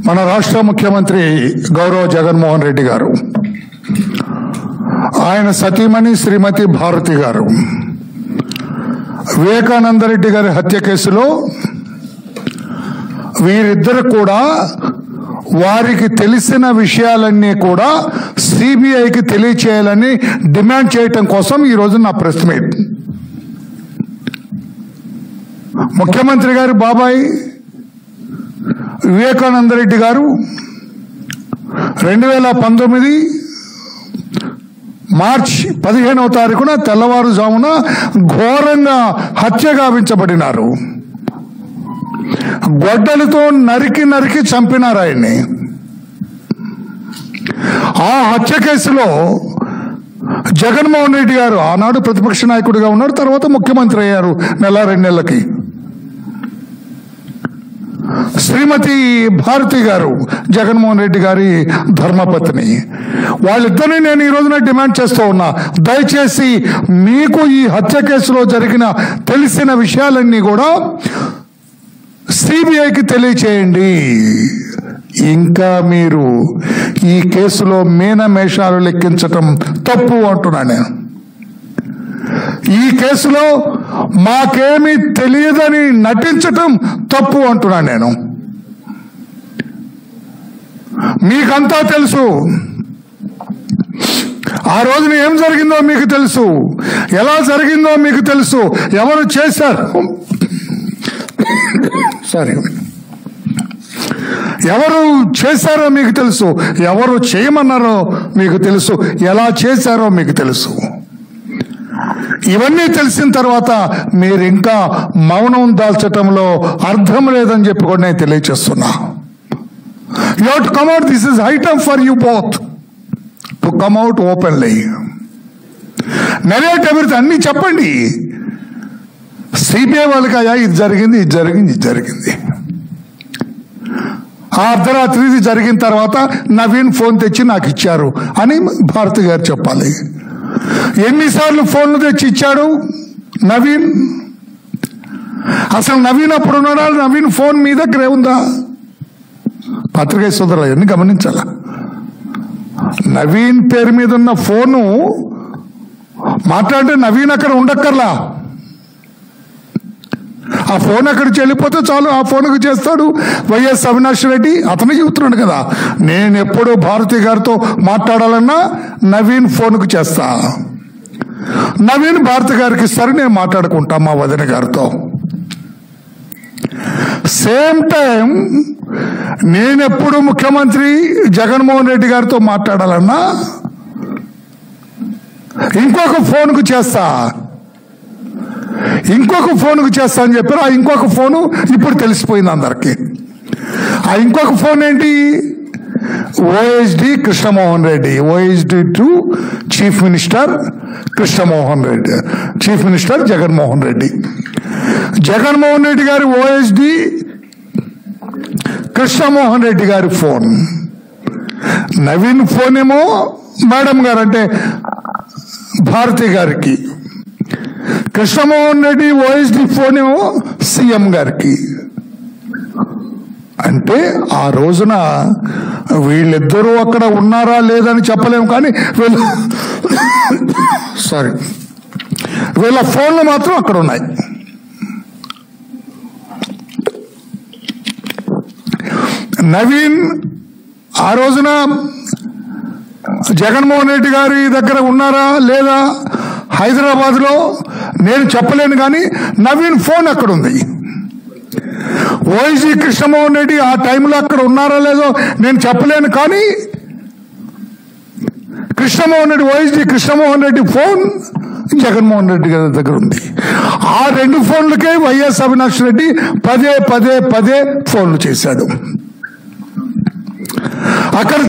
మన రాష్ట్ర ముఖ్యమంత్రి గౌరవ జగన్మోహన్ రెడ్డి గారు ఆయన సతీమణి శ్రీమతి భారతి గారు వివేకానందరెడ్డి గారి హత్య కేసులో వీరిద్దరు కూడా వారికి తెలిసిన విషయాలన్నీ కూడా సిబిఐకి తెలియచేయాలని డిమాండ్ చేయటం కోసం ఈ రోజు నా ప్రెస్ మీట్ ముఖ్యమంత్రి గారి బాబాయ్ వివేకానందరెడ్డి గారు రెండు వేల పంతొమ్మిది మార్చ్ పదిహేనవ తారీఖున తెల్లవారుజామున ఘోరంగా హత్య గావించబడినారు గొడ్డలతో నరికి నరికి చంపినారు ఆయన్ని ఆ హత్య కేసులో జగన్మోహన్ రెడ్డి గారు ఆనాడు ప్రతిపక్ష నాయకుడిగా ఉన్నారు తర్వాత ముఖ్యమంత్రి అయ్యారు నెల రెండు నెలలకి శ్రీమతి భారతి గారు జగన్మోహన్ రెడ్డి గారి ధర్మపత్ని వాళ్ళిద్దరిని నేను ఈ రోజున డిమాండ్ చేస్తూ ఉన్నా దయచేసి మీకు ఈ హత్య కేసులో జరిగిన తెలిసిన విషయాలన్నీ కూడా సిబిఐకి తెలియచేయండి ఇంకా మీరు ఈ కేసులో మీనమేషాలు లెక్కించటం తప్పు అంటున్నా నేను ఈ కేసులో మాకేమీ తెలియదని నటించటం తప్పు అంటున్నా నేను మీకంతా తెలుసు ఆ రోజున ఏం జరిగిందో మీకు తెలుసు ఎలా జరిగిందో మీకు తెలుసు ఎవరు చేశారు సారీ ఎవరు చేశారో మీకు తెలుసు ఎవరు చేయమన్నారో మీకు తెలుసు ఎలా చేశారో మీకు తెలుసు ఇవన్నీ తెలిసిన తర్వాత మీరు ఇంకా మౌనం దాల్చటంలో అర్థం లేదని చెప్పి కూడా నేను తెలియచేస్తున్నా you to come out this is item for you both to come out openly narrate ఎవరితో అన్ని చెప్పండి సిబిఐ వాళ్ళకి అయ్యా ఇది జరిగింది ఇది జరిగింది ఇది జరిగింది ఆ అర్ధరాత్రి ఇది జరిగిన తర్వాత నవీన్ ఫోన్ తెచ్చి నాకు ఇచ్చారు అని భారతి గారు చెప్పాలి ఎన్నిసార్లు ఫోన్లు తెచ్చి ఇచ్చాడు నవీన్ అసలు నవీన్ అప్పుడు ఉన్నాడా నవీన్ ఫోన్ మీ దగ్గరే ఉందా పత్రికా సోదరులు అవన్నీ గమనించాల నవీన్ పేరు మీద ఉన్న ఫోను మాట్లాడితే నవీన్ అక్కడ ఉండక్కర్లా ఆ ఫోన్ అక్కడికి వెళ్ళిపోతే చాలు ఆ ఫోన్కి చేస్తాడు వైఎస్ అవినాష్ రెడ్డి అతనే చెబుతున్నాడు కదా నేను ఎప్పుడు భారతి గారితో మాట్లాడాలన్నా నవీన్ ఫోన్కు చేస్తా నవీన్ భారతి గారికి సరే నేను మాట్లాడుకుంటా మా వదిన గారితో సేమ్ టైం నేనెప్పుడు ముఖ్యమంత్రి జగన్మోహన్ రెడ్డి గారితో మాట్లాడాలన్నా ఇంకొక ఫోన్కు చేస్తా ఇంకొక ఫోన్కు చేస్తా అని చెప్పారు ఆ ఇంకొక ఫోను ఇప్పుడు తెలిసిపోయింది అందరికి ఆ ఇంకొక ఫోన్ ఏంటి OSD Krishnamohan Reddy OSD to chief minister Krishnamohan Reddy chief minister Jaganmohan Reddy Jaganmohan Reddy గారి ఓఎస్డి కృష్ణమోహన్ రెడ్డి గారి ఫోన్ నవీన్ ఫోన్ ఏమో మేడం గారు అంటే భారతి గారికి కృష్ణమోహన్ రెడ్డి ఓఎస్డి ఫోన్ ఏమో సీఎం గారికి అంటే ఆ రోజున వీళ్ళిద్దరూ అక్కడ ఉన్నారా లేదని చెప్పలేము కానీ వీళ్ళ సారీ వీళ్ళ ఫోన్లు మాత్రం అక్కడ ఉన్నాయి నవీన్ ఆ రోజున జగన్మోహన్ రెడ్డి గారి దగ్గర ఉన్నారా లేదా హైదరాబాద్లో నేను చెప్పలేను కానీ నవీన్ ఫోన్ అక్కడ ఉంది ఓఎస్జీ కృష్ణమోహన్ రెడ్డి ఆ టైంలో అక్కడ ఉన్నారా లేదో నేను చెప్పలేను కానీ కృష్ణమోహన్ రెడ్డి ఓఎస్జీ కృష్ణమోహన్ రెడ్డి ఫోన్ జగన్మోహన్ రెడ్డి గారి దగ్గర ఉంది ఆ రెండు ఫోన్లకే వైఎస్ అవినాష్ రెడ్డి పదే పదే పదే ఫోన్లు చేశాడు అక్కడ